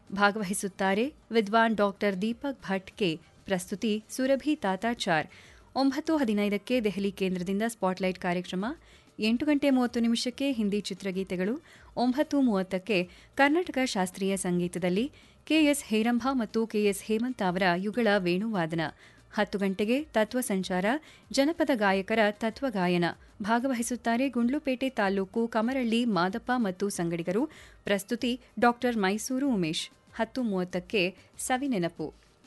ಭಾಗವಹಿಸುತ್ತಾರೆ ವಿದ್ವಾನ್ doctor Deepak Bhat K ಪ್ರಸ್ತುತಿ ಸುರಭಿ ತಾತಾಚಾರ್ ಒಂಬತ್ತು ಹದಿನೈದಕ್ಕೆ ದೆಹಲಿ ಕೇಂದ್ರದಿಂದ ಸ್ಪಾಟ್ಲೈಟ್ ಕಾರ್ಯಕ್ರಮ ಎಂಟು ಗಂಟೆ ಮೂವತ್ತು ನಿಮಿಷಕ್ಕೆ ಹಿಂದಿ ಚಿತ್ರಗೀತೆಗಳು ಒಂಬತ್ತು ಮೂವತ್ತಕ್ಕೆ ಕರ್ನಾಟಕ ಶಾಸ್ತ್ರೀಯ ಸಂಗೀತದಲ್ಲಿ ಕೆಎಸ್ ಹೇರಂಭ ಮತ್ತು ಕೆಎಸ್ ಹೇಮಂತ್ ಅವರ ಯುಗಳ ವೇಣುವಾದನ ಹತ್ತು ಗಂಟೆಗೆ ತತ್ವ ಸಂಚಾರ ಜನಪದ ಗಾಯಕರ ತತ್ವಗಾಯನ ಭಾಗವಹಿಸುತ್ತಾರೆ ಗುಂಡ್ಲುಪೇಟೆ ತಾಲೂಕು ಕಮರಳ್ಳಿ ಮಾದಪ್ಪ ಮತ್ತು ಸಂಗಡಿಗರು ಪ್ರಸ್ತುತಿ ಡಾಕ್ಟರ್ ಮೈಸೂರು ಉಮೇಶ್ ಹತ್ತು ಮೂವತ್ತಕ್ಕೆ ಸವಿನೆನಪು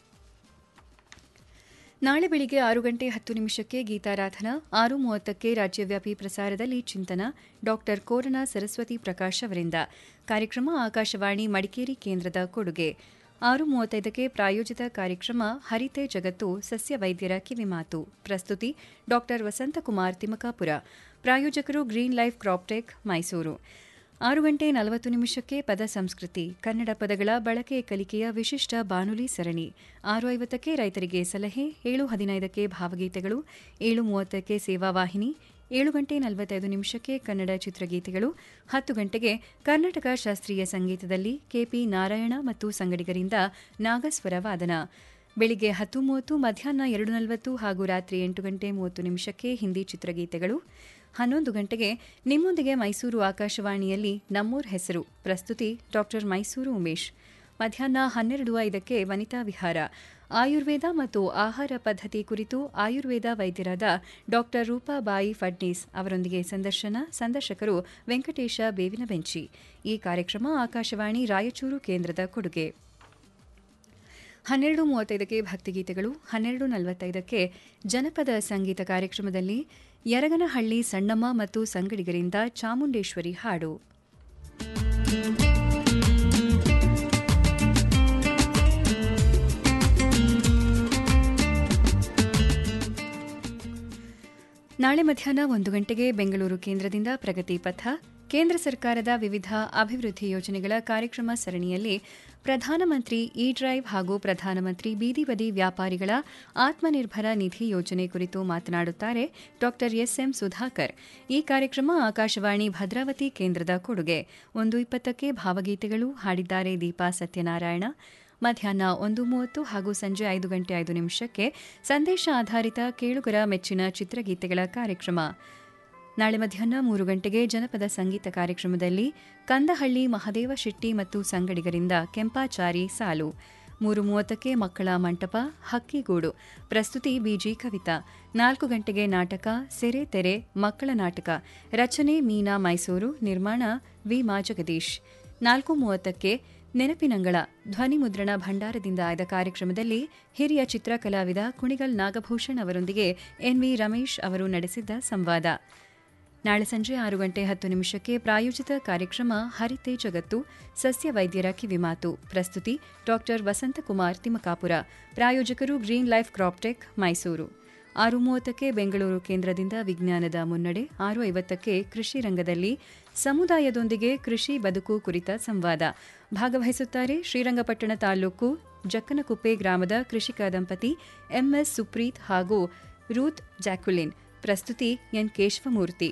ನಾಳೆ ಬೆಳಿಗ್ಗೆ ಆರು ಗಂಟೆ ಹತ್ತು ನಿಮಿಷಕ್ಕೆ ಗೀತಾರಾಧನಾ ಆರು ಮೂವತ್ತಕ್ಕೆ ರಾಜ್ಯವ್ಯಾಪಿ ಪ್ರಸಾರದಲ್ಲಿ ಚಿಂತನ ಡಾಕ್ಟರ್ ಕೋರನ ಸರಸ್ವತಿ ಪ್ರಕಾಶ್ ಅವರಿಂದ ಕಾರ್ಯಕ್ರಮ ಆಕಾಶವಾಣಿ ಮಡಿಕೇರಿ ಕೇಂದ್ರದ ಕೊಡುಗೆ ಆರು ಮೂವತ್ತೈದಕ್ಕೆ ಪ್ರಾಯೋಜಿತ ಕಾರ್ಯಕ್ರಮ ಹರಿತೆ ಜಗತ್ತು ಸಸ್ಯ ವೈದ್ಯರ ಕಿವಿಮಾತು ಪ್ರಸ್ತುತಿ ಡಾಕ್ಟರ್ ವಸಂತಕುಮಾರ್ ತಿಮಕಾಪುರ ಪ್ರಾಯೋಜಕರು ಗ್ರೀನ್ ಲೈಫ್ ಕ್ರಾಪ್ಟೆಕ್ ಮೈಸೂರು ಆರು ಗಂಟೆ ನಲವತ್ತು ನಿಮಿಷಕ್ಕೆ ಪದ ಸಂಸ್ಕೃತಿ ಕನ್ನಡ ಪದಗಳ ಬಳಕೆ ಕಲಿಕೆಯ ವಿಶಿಷ್ಟ ಬಾನುಲಿ ಸರಣಿ ಆರು ಐವತ್ತಕ್ಕೆ ರೈತರಿಗೆ ಸಲಹೆ ಏಳು ಹದಿನೈದಕ್ಕೆ ಭಾವಗೀತೆಗಳು ಏಳು ಮೂವತ್ತಕ್ಕೆ ಸೇವಾವಾಹಿನಿ ಏಳು ಗಂಟೆ ನಲವತ್ತೈದು ನಿಮಿಷಕ್ಕೆ ಕನ್ನಡ ಚಿತ್ರಗೀತೆಗಳು ಹತ್ತು ಗಂಟೆಗೆ ಕರ್ನಾಟಕ ಶಾಸ್ತ್ರೀಯ ಸಂಗೀತದಲ್ಲಿ ಕೆಪಿ ನಾರಾಯಣ ಮತ್ತು ಸಂಗಡಿಗರಿಂದ ನಾಗಸ್ವರ ವಾದನ ಬೆಳಿಗ್ಗೆ ಹತ್ತು ಮೂವತ್ತು ಮಧ್ಯಾಹ್ನ ಎರಡು ನಲವತ್ತು ಹಾಗೂ ರಾತ್ರಿ ಎಂಟು ಗಂಟೆ ಮೂವತ್ತು ನಿಮಿಷಕ್ಕೆ ಹಿಂದಿ ಚಿತ್ರಗೀತೆಗಳು ಹನ್ನೊಂದು ಗಂಟೆಗೆ ನಿಮ್ಮೊಂದಿಗೆ ಮೈಸೂರು ಆಕಾಶವಾಣಿಯಲ್ಲಿ ನಮ್ಮೂರ್ ಹೆಸರು ಪ್ರಸ್ತುತಿ ಡಾಕ್ಟರ್ ಮೈಸೂರು ಉಮೇಶ್ ಮಧ್ಯಾಹ್ನ ಹನ್ನೆರಡು ಐದಕ್ಕೆ ವನಿತಾ ವಿಹಾರ ಆಯುರ್ವೇದ ಮತ್ತು ಆಹಾರ ಪದ್ಧತಿ ಕುರಿತು ಆಯುರ್ವೇದ ವೈದ್ಯರಾದ ಡಾಕ್ಟರ್ ರೂಪಾಬಾಯಿ ಫಡ್ನೀಸ್ ಅವರೊಂದಿಗೆ ಸಂದರ್ಶನ ಸಂದರ್ಶಕರು ವೆಂಕಟೇಶ ಬೇವಿನ ಬೆಂಚಿ ಈ ಕಾರ್ಯಕ್ರಮ ಆಕಾಶವಾಣಿ ರಾಯಚೂರು ಕೇಂದ್ರದ ಕೊಡುಗೆ ಹನ್ನೆರಡು ಮೂವತ್ತೈದಕ್ಕೆ ಭಕ್ತಿಗೀತೆಗಳು ಹನ್ನೆರಡು ನಲವತ್ತೈದಕ್ಕೆ ಜನಪದ ಸಂಗೀತ ಕಾರ್ಯಕ್ರಮದಲ್ಲಿ ಯರಗನಹಳ್ಳಿ ಸಣ್ಣಮ್ಮ ಮತ್ತು ಸಂಗಡಿಗರಿಂದ ಚಾಮುಂಡೇಶ್ವರಿ ಹಾಡು ನಾಳೆ ಮಧ್ಯಾಹ್ನ ಒಂದು ಗಂಟೆಗೆ ಬೆಂಗಳೂರು ಕೇಂದ್ರದಿಂದ ಪ್ರಗತಿ ಪಥ ಕೇಂದ್ರ ಸರ್ಕಾರದ ವಿವಿಧ ಅಭಿವೃದ್ಧಿ ಯೋಜನೆಗಳ ಕಾರ್ಯಕ್ರಮ ಸರಣಿಯಲ್ಲಿ ಪ್ರಧಾನಮಂತ್ರಿ ಇ ಡ್ರೈವ್ ಹಾಗೂ ಪ್ರಧಾನಮಂತ್ರಿ ಬೀದಿ ಬದಿ ವ್ಯಾಪಾರಿಗಳ ಆತ್ಮನಿರ್ಭರ ನಿಧಿ ಯೋಜನೆ ಕುರಿತು ಮಾತನಾಡುತ್ತಾರೆ ಡಾ ಎಸ್ಎಂ ಸುಧಾಕರ್ ಈ ಕಾರ್ಯಕ್ರಮ ಆಕಾಶವಾಣಿ ಭದ್ರಾವತಿ ಕೇಂದ್ರದ ಕೊಡುಗೆ ಒಂದು ಇಪ್ಪತ್ತಕ್ಕೆ ಭಾವಗೀತೆಗಳು ಹಾಡಿದ್ದಾರೆ ದೀಪಾ ಸತ್ಯನಾರಾಯಣ ಮಧ್ಯಾಹ್ನ ಒಂದು ಮೂವತ್ತು ಹಾಗೂ ಸಂಜೆ ಐದು ಗಂಟೆ ಐದು ನಿಮಿಷಕ್ಕೆ ಸಂದೇಶ ಆಧಾರಿತ ಕೇಳುಗರ ಮೆಚ್ಚಿನ ಚಿತ್ರಗೀತೆಗಳ ಕಾರ್ಯಕ್ರಮ ನಾಳೆ ಮಧ್ಯಾಹ್ನ ಮೂರು ಗಂಟೆಗೆ ಜನಪದ ಸಂಗೀತ ಕಾರ್ಯಕ್ರಮದಲ್ಲಿ ಕಂದಹಳ್ಳಿ ಮಹದೇವ ಶೆಟ್ಟಿ ಮತ್ತು ಸಂಗಡಿಗರಿಂದ ಕೆಂಪಾಚಾರಿ ಸಾಲು ಮೂರು ಮೂವತ್ತಕ್ಕೆ ಮಕ್ಕಳ ಮಂಟಪ ಹಕ್ಕಿಗೂಡು ಪ್ರಸ್ತುತಿ ಬಿಜಿ ಕವಿತಾ ನಾಲ್ಕು ಗಂಟೆಗೆ ನಾಟಕ ಸೆರೆ ತೆರೆ ಮಕ್ಕಳ ನಾಟಕ ರಚನೆ ಮೀನಾ ಮೈಸೂರು ನಿರ್ಮಾಣ ವಿ ಮಾ ಜಗದೀಶ್ ನಾಲ್ಕು ಮೂವತ್ತಕ್ಕೆ ನೆನಪಿನಂಗಳ ಧ್ವನಿ ಮುದ್ರಣ ಭಂಡಾರದಿಂದ ಆಯ್ದ ಕಾರ್ಯಕ್ರಮದಲ್ಲಿ ಹಿರಿಯ ಚಿತ್ರಕಲಾವಿದ ಕುಣಿಗಲ್ ನಾಗಭೂಷಣ್ ಅವರೊಂದಿಗೆ ಎನ್ವಿ ರಮೇಶ್ ಅವರು ನಡೆಸಿದ್ದ ಸಂವಾದ ನಾಳೆ ಸಂಜೆ ಆರು ಗಂಟೆ ಹತ್ತು ನಿಮಿಷಕ್ಕೆ ಪ್ರಾಯೋಜಿತ ಕಾರ್ಯಕ್ರಮ ಹರಿತೆ ಜಗತ್ತು ಸಸ್ಯ ವೈದ್ಯರ ಕಿವಿಮಾತು ಪ್ರಸ್ತುತಿ ಡಾಕ್ಟರ್ ವಸಂತಕುಮಾರ್ ತಿಮಕಾಪುರ ಪ್ರಾಯೋಜಕರು ಗ್ರೀನ್ ಲೈಫ್ ಕ್ರಾಪ್ಟೆಕ್ ಮೈಸೂರು ಆರು ಮೂವತ್ತಕ್ಕೆ ಬೆಂಗಳೂರು ಕೇಂದ್ರದಿಂದ ವಿಜ್ಞಾನದ ಮುನ್ನಡೆ ಆರು ಐವತ್ತಕ್ಕೆ ಕೃಷಿ ರಂಗದಲ್ಲಿ ಸಮುದಾಯದೊಂದಿಗೆ ಕೃಷಿ ಬದುಕು ಕುರಿತ ಸಂವಾದ ಭಾಗವಹಿಸುತ್ತಾರೆ ಶ್ರೀರಂಗಪಟ್ಟಣ ತಾಲೂಕು ಜಕ್ಕನಕುಪ್ಪೆ ಗ್ರಾಮದ ಕೃಷಿಕ ದಂಪತಿ ಎಂಎಸ್ ಸುಪ್ರೀತ್ ಹಾಗೂ ರೂತ್ ಜಾಕ್ಯುಲಿನ್ ಪ್ರಸ್ತುತಿ ಎನ್ ಕೇಶವಮೂರ್ತಿ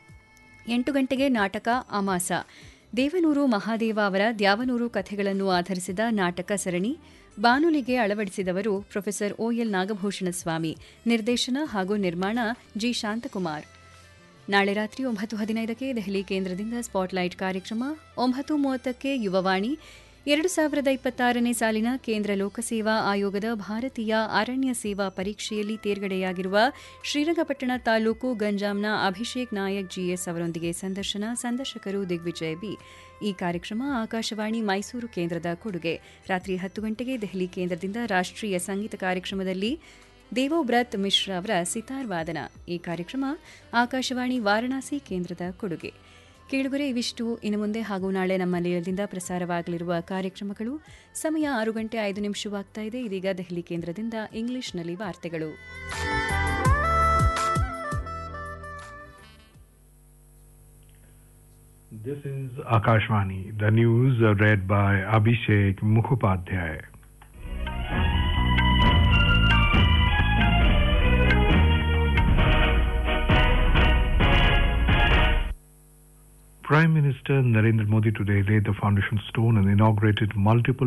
ಎಂಟು ಗಂಟೆಗೆ ನಾಟಕ ಅಮಾಸ ದೇವನೂರು ಮಹಾದೇವ ಅವರ ದ್ಯಾವನೂರು ಕಥೆಗಳನ್ನು ಆಧರಿಸಿದ ನಾಟಕ ಸರಣಿ ಬಾನುಲಿಗೆ ಅಳವಡಿಸಿದವರು ಪ್ರೊಫೆಸರ್ ಓಎಲ್ ನಾಗಭೂಷಣ ಸ್ವಾಮಿ ನಿರ್ದೇಶನ ಹಾಗೂ ನಿರ್ಮಾಣ ಜಿ ಶಾಂತಕುಮಾರ್ ನಾಳೆ ರಾತ್ರಿ ಒಂಬತ್ತು ಹದಿನೈದಕ್ಕೆ ದೆಹಲಿ ಕೇಂದ್ರದಿಂದ ಸ್ಪಾಟ್ಲೈಟ್ ಕಾರ್ಯಕ್ರಮ ಒಂಬತ್ತು ಮೂವತ್ತಕ್ಕೆ ಯುವವಾಣಿ ಎರಡು ಸಾವಿರದ ಇಪ್ಪತ್ತಾರನೇ ಸಾಲಿನ ಕೇಂದ್ರ ಲೋಕಸೇವಾ ಆಯೋಗದ ಭಾರತೀಯ ಅರಣ್ಯ ಸೇವಾ ಪರೀಕ್ಷೆಯಲ್ಲಿ ತೇರ್ಗಡೆಯಾಗಿರುವ ಶ್ರೀರಂಗಪಟ್ಟಣ ತಾಲೂಕು ಗಂಜಾಂನ ಅಭಿಷೇಕ್ ನಾಯಕ್ ಜಿಎಸ್ ಅವರೊಂದಿಗೆ ಸಂದರ್ಶನ ಸಂದರ್ಶಕರು ದಿಗ್ವಿಜಯ್ ಬಿ ಈ ಕಾರ್ಯಕ್ರಮ ಆಕಾಶವಾಣಿ ಮೈಸೂರು ಕೇಂದ್ರದ ಕೊಡುಗೆ ರಾತ್ರಿ ಹತ್ತು ಗಂಟೆಗೆ ದೆಹಲಿ ಕೇಂದ್ರದಿಂದ ರಾಷ್ಟ್ರೀಯ ಸಂಗೀತ ಕಾರ್ಯಕ್ರಮದಲ್ಲಿ ದೇವೋಬ್ರತ್ ಮಿಶ್ರಾ ಅವರ ಸಿತಾರ್ ವಾದನ ಈ ಕಾರ್ಯಕ್ರಮ ಆಕಾಶವಾಣಿ ವಾರಣಾಸಿ ಕೇಂದ್ರದ ಕೊಡುಗೆ ಕೇಳುಗರೆ ಇವಿಷ್ಟು ಇನ್ನು ಮುಂದೆ ಹಾಗೂ ನಾಳೆ ನಮ್ಮ ನಿಲಯದಿಂದ ಪ್ರಸಾರವಾಗಲಿರುವ ಕಾರ್ಯಕ್ರಮಗಳು ಸಮಯ ಆರು ಗಂಟೆ ಐದು ನಿಮಿಷವಾಗ್ತಾ ಇದೆ ಇದೀಗ ದೆಹಲಿ ಕೇಂದ್ರದಿಂದ ಇಂಗ್ಲಿಷ್ನಲ್ಲಿ ವಾರ್ತೆಗಳು This is Akashvani. The news are read by Abhishek Mukhopadhyay. Prime Minister Narendra Modi today laid the foundation stone and inaugurated multiple